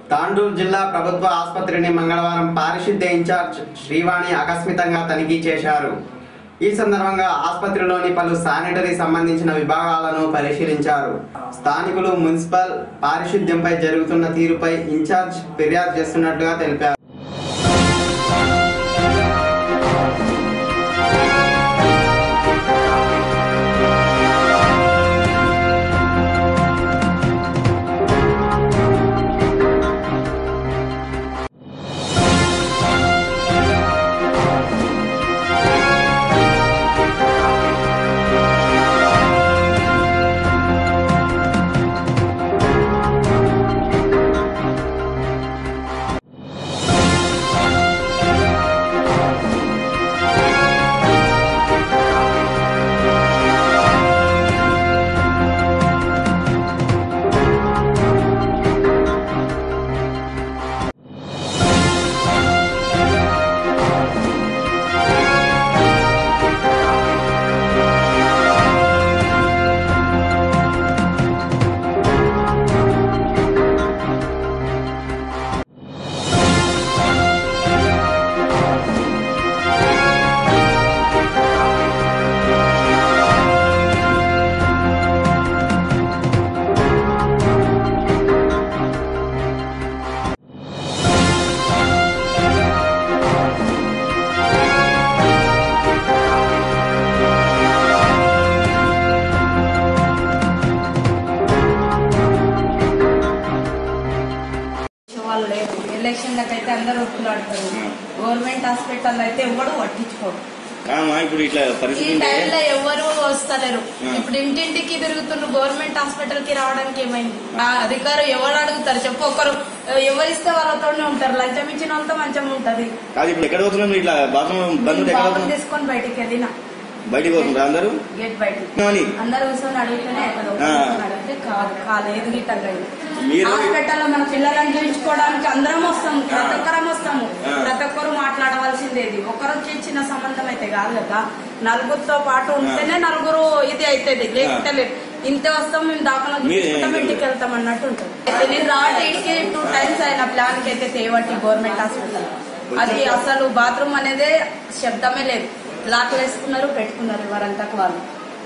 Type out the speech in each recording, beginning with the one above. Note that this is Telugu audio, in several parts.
తాండూరు జిల్లా ప్రభుత్వ ఆసుపత్రిని మంగళవారం పారిశుద్ధ్య ఇన్ఛార్జ్ శ్రీవాణి ఆకస్మికంగా తనిఖీ చేశారు ఈ సందర్భంగా ఆసుపత్రిలోని పలు శానిటరీ సంబంధించిన విభాగాలను పరిశీలించారు స్థానికులు మున్సిపల్ పారిశుద్ధ్యంపై జరుగుతున్న తీరుపై ఇన్ఛార్జ్ ఫిర్యాదు చేస్తున్నట్టుగా తెలిపారు వాళ్ళు లేరు ఎలక్షన్లకు అయితే అందరూ ఒప్పులాడతారు గవర్నమెంట్ హాస్పిటల్ అయితే ఎవడు పట్టించుకోరు కామా ఇప్పుడు ఇట్లా ఈ పరిస్థితి ఉంటే టైంలో ఎవరు వస్తలేరు ఆ. ఇప్పుడు ఇంటింటికి తిరుగుతున్న గవర్నమెంట్ హాస్పిటల్ కి రావడానికి ఏమైంది ఆ అధికారులు ఎవరు అడుగుతారు చెప్పు ఒకరు ఎవరిస్తే వాళ్ళతోనే ఉంటారు లంచం ఇచ్చిన వాళ్ళతో మంచం ఉంటది కాదు ఇప్పుడు ఎక్కడ పోతున్నాం ఇట్లా బాత్రూమ్ బంద్ ఉంటే ఎక్కడ బాబుని పోతున్నాం తీసుకొని బయటికి వెళ్ళిన బయటికి పోతుండ్రా అందరూ గేట్ బయటికి అని అందరు కూర్చొని అడిగితేనే ఎక్కడ ఆ. కూర్చొని అడిగితే కాదు కాలేదు గిట్టగా మీరు- హాస్పిటల్ మన పిల్లలను చూపించుకోవడానికి అందరం వస్తాము ప్రతి ఒక్కరం వస్తాము ఆ. ప్రతి ఒక్కరు మాట్లాడవలసిందేది ఒకరికి చిన్న సంబంధం అయితే కాదు కదా నలుగురితో పాటు ఉంటేనే నలుగురు ఇది అవుతుంది లేకుంటే లేదు ఇంతే వస్తాం మేము దాఖలా మీరు- చూసుకుంటాం ఇంటికి వెళ్తాం అన్నట్టు ఉంటుంది అయితే నేను రావడానికి టూ టైమ్స్ అయిన ప్లాన్ కి అయితే తేవట్టి గవర్నమెంట్ హాస్పిటల్ అది అసలు బాత్రూమ్ అనేదే శబ్దమే లేదు లాక్లు వేసుకున్నారు పెట్టుకున్నారు ఎవరంతకు వాళ్ళు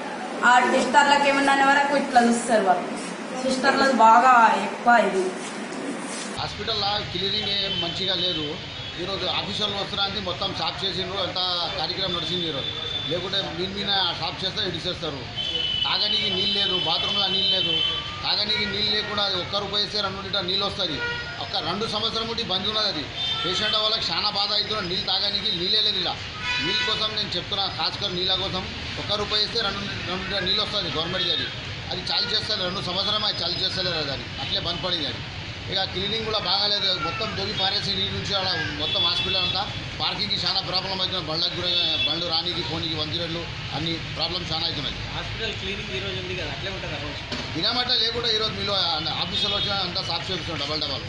ఆ సిస్టర్లకు ఏమన్నా అనే వరకు ఇట్లా చూస్తారు వాళ్ళు సిస్టర్లకు బాగా ఎక్కువ ఇది హాస్పిటల్లో క్లీనింగ్ ఏం మంచిగా లేదు ఈరోజు ఆఫీసర్లు వస్తున్నారు మొత్తం సాఫ్ చేసిండ్రు అంతా కార్యక్రమం నడిచింది ఈరోజు లేకుంటే మీన్ మీద సాఫ్ చేస్తే ఇడిచేస్తారు తాగనీకి నీళ్ళు లేదు బాత్రూంలో నీళ్ళు లేదు తాగనీకి నీళ్ళు లేకుండా అది ఒక్క రూపాయి ఇస్తే రెండు లీటర్ నీళ్ళు వస్తుంది ఒక్క రెండు సంవత్సరం ఉండి బంద్ ఉన్నది అది పేషెంట్ వాళ్ళకి చాలా బాధ అవుతున్నా నీళ్ళు తాగనీకి నీళ్ళే లేదు ఇలా నీళ్ళ కోసం నేను చెప్తున్నా ఖాస్కర్ నీళ్ళ కోసం ఒక్క రూపాయి ఇస్తే రెండు రెండు లీటర్ నీళ్ళు వస్తుంది గవర్నమెంట్ది అది అది చాలు చేస్తారు రెండు సంవత్సరం అది చాలు చేస్తలేరు అది అట్లే బంద్ పడింది అది ఇక క్లీనింగ్ కూడా బాగాలేదు మొత్తం దొగి పారేసి నీళ్ళు నుంచి ఆడ మొత్తం హాస్పిటల్ అంతా పార్కింగ్కి చాలా ప్రాబ్లం అవుతున్నాయి బండ్లకు కూడా బండ్లు రానికి పోనీకి వంతిరెడ్లు అన్ని ప్రాబ్లమ్ చాలా అవుతున్నాయి హాస్పిటల్ క్లీనింగ్ ఈ రోజు ఉంది కదా అట్లే ఉంటుంది ఆ రోజు దినమట్ల లేకుండా ఈరోజు మీలో ఆఫీసులో వచ్చిన అంతా సాఫ్ చేపిస్తున్నాం డబల్ డబల్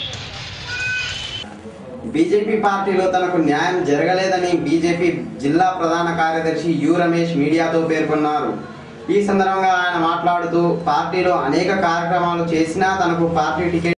బీజేపీ పార్టీలో తనకు న్యాయం జరగలేదని బీజేపీ జిల్లా ప్రధాన కార్యదర్శి యు రమేష్ మీడియాతో పేర్కొన్నారు ఈ సందర్భంగా ఆయన మాట్లాడుతూ పార్టీలో అనేక కార్యక్రమాలు చేసినా తనకు పార్టీ టికెట్